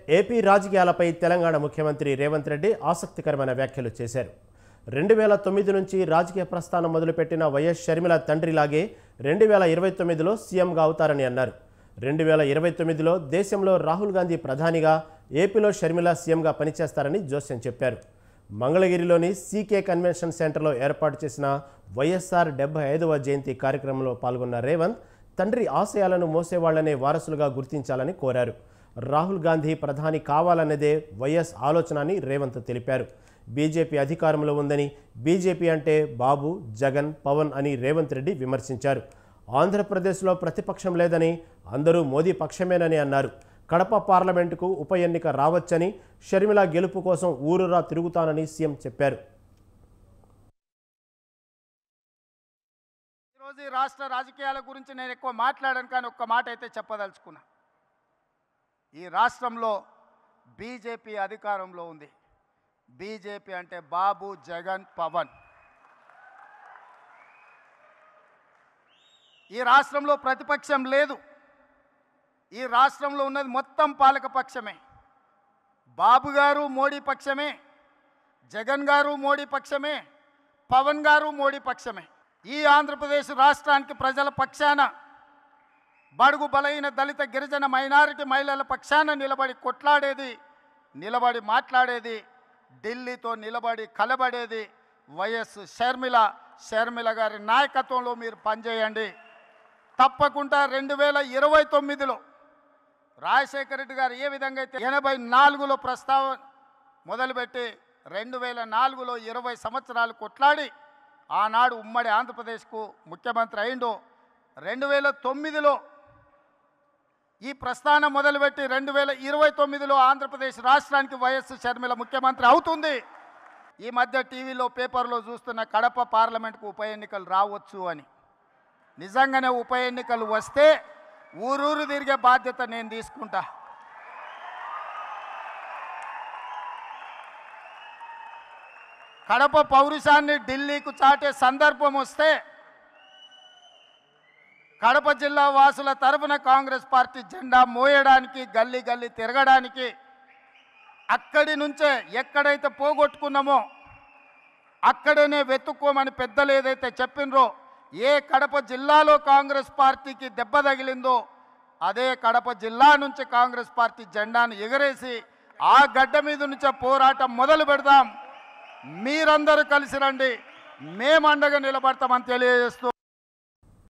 AP రాజకీయాలపై తెలంగాణ ముఖ్యమంత్రి రేవంత్ రెడ్డి ఆసక్తికరమైన వ్యాఖ్యలు చేశారు రెండు వేల తొమ్మిది నుంచి రాజకీయ ప్రస్థానం మొదలుపెట్టిన వైఎస్ షర్మిల తండ్రిలాగే రెండు వేల ఇరవై తొమ్మిదిలో సీఎంగా అవుతారని అన్నారు రెండు వేల ఇరవై తొమ్మిదిలో దేశంలో రాహుల్ గాంధీ ప్రధానిగా ఏపీలో షర్మిల సీఎంగా పనిచేస్తారని జోస్యం చెప్పారు మంగళగిరిలోని సీకే కన్వెన్షన్ సెంటర్లో ఏర్పాటు చేసిన వైఎస్ఆర్ డెబ్బై ఐదవ జయంతి కార్యక్రమంలో పాల్గొన్న రేవంత్ తండ్రి ఆశయాలను మోసేవాళ్లనే వారసులుగా గుర్తించాలని కోరారు రాహుల్ గాంధీ ప్రధాని కావాలన్నదే వైఎస్ ఆలోచన అని రేవంత్ తెలిపారు బీజేపీ అధికారంలో ఉందని బీజేపీ అంటే బాబు జగన్ పవన్ అని రేవంత్ రెడ్డి విమర్శించారు ఆంధ్రప్రదేశ్లో ప్రతిపక్షం లేదని అందరూ మోదీ పక్షమేనని అన్నారు కడప పార్లమెంటుకు ఉప ఎన్నిక రావచ్చని షర్మిల గెలుపు కోసం ఊరూరా తిరుగుతానని సీఎం చెప్పారు ఈరోజు ఈ రాష్ట్ర రాజకీయాల గురించి నేను ఎక్కువ మాట్లాడను కానీ ఒక్క మాట అయితే చెప్పదలుచుకున్నా ఈ రాష్ట్రంలో బీజేపీ అధికారంలో ఉంది బీజేపీ అంటే బాబు జగన్ పవన్ ఈ రాష్ట్రంలో ప్రతిపక్షం లేదు ఈ రాష్ట్రంలో ఉన్నది మొత్తం పాలక పక్షమే బాబు గారు మోడీ పక్షమే జగన్ గారు మోడీ పక్షమే పవన్ గారు మోడీ పక్షమే ఈ ఆంధ్రప్రదేశ్ రాష్ట్రానికి ప్రజల పక్షాన బడుగు బలైన దళిత గిరిజన మైనారిటీ మహిళల పక్షాన నిలబడి కొట్లాడేది నిలబడి మాట్లాడేది ఢిల్లీతో నిలబడి కలబడేది వైఎస్ షర్మిల షర్మిల గారి నాయకత్వంలో మీరు పనిచేయండి తప్పకుండా రెండు వేల ఇరవై తొమ్మిదిలో రాజశేఖర రెడ్డి గారు ఏ విధంగా అయితే ఎనభై నాలుగులో ప్రస్తావన మొదలుపెట్టి రెండు వేల నాలుగులో ఇరవై సంవత్సరాలు కొట్లాడి ఆనాడు ఉమ్మడి ఆంధ్రప్రదేశ్కు ముఖ్యమంత్రి అయిండు రెండు వేల తొమ్మిదిలో ఈ ప్రస్థానం మొదలుపెట్టి రెండు వేల ఇరవై తొమ్మిదిలో ఆంధ్రప్రదేశ్ రాష్ట్రానికి వైఎస్ షర్మిల ముఖ్యమంత్రి అవుతుంది ఈ మధ్య టీవీలో పేపర్లో చూస్తున్న కడప పార్లమెంట్కు ఉప ఎన్నికలు రావచ్చు అని నిజంగానే ఉప ఎన్నికలు వస్తే ఊరూరు తిరిగే బాధ్యత నేను తీసుకుంటా కడప పౌరుషాన్ని ఢిల్లీకు చాటే సందర్భం వస్తే కడప జిల్లా వాసుల తరపున కాంగ్రెస్ పార్టీ జెండా మోయడానికి గల్లీ గల్లీ తిరగడానికి అక్కడి నుంచే ఎక్కడైతే పోగొట్టుకున్నామో అక్కడనే వెతుక్కోమని పెద్దలు ఏదైతే చెప్పినరో ఏ కడప జిల్లాలో కాంగ్రెస్ పార్టీకి దెబ్బ తగిలిందో అదే కడప జిల్లా నుంచి కాంగ్రెస్ పార్టీ జెండాను ఎగరేసి ఆ గడ్డ మీద నుంచే పోరాటం మొదలు పెడదాం మీరందరూ కలిసి రండి మేము అండగా నిలబడతామని తెలియజేస్తూ